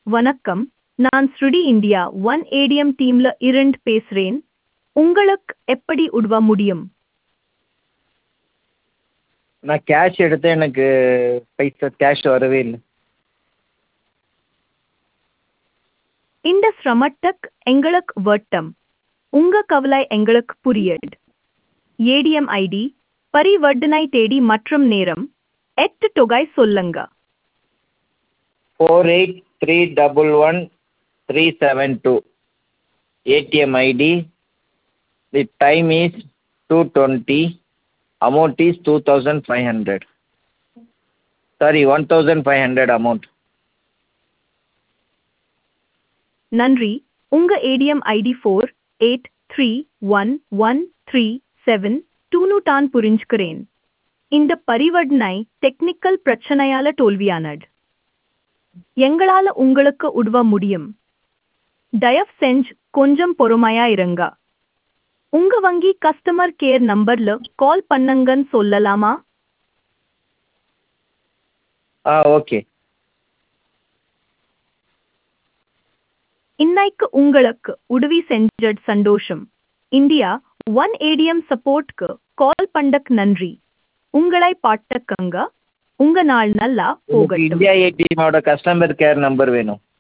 வணக்கம் நான் ஸ்ருடி இந்தியா ஒன் ஏடிஎம் டீம்ல இருந்து பேசுறேன் உங்களுக்கு எப்படி உதவ முடியும் நான் கேஷ் எடுத்தேன் எனக்கு பைசா கேஷ் வரவே இல்லை இந்த சிரமத்துக்கு எங்களுக்கு வட்டம் உங்க கவலை எங்களுக்கு புரியுது ஏடிஎம் ஐடி பரிவர்த்தனை தேதி மற்றும் நேரம் எட்டு தொகை சொல்லுங்க four eight three double one three seven two ATM ID the time is two twenty amount is two thousand five hundred sorry one thousand five hundred amount நன்றி உங்க ATM ID four eight three one one three seven டூனு தான் புரிஞ்சுக்கிறேன் இந்த பரிவர்த்தனை technical பிரச்சனையால தோல்வியானது எங்களால உங்களுக்கு உதவ முடியும் தயவு செஞ்சு கொஞ்சம் பொறுமையா இருங்க உங்க வங்கி கஸ்டமர் கேர் நம்பர்ல கால் பண்ணுங்கன்னு சொல்லலாமா ஆ ஓகே இன்னைக்கு உங்களுக்கு உதவி செஞ்சது சந்தோஷம் இந்தியா ஒன் ஏடிஎம் சப்போர்ட்க்கு கால் பண்ணக்கு நன்றி உங்களை பாட்டக்கங்க உங்க நாள் நல்லா எனக்கு போகட்டும் இந்தியா ஏடிஎம்மோட கஸ்டமர் கேர் நம்பர் வேணும்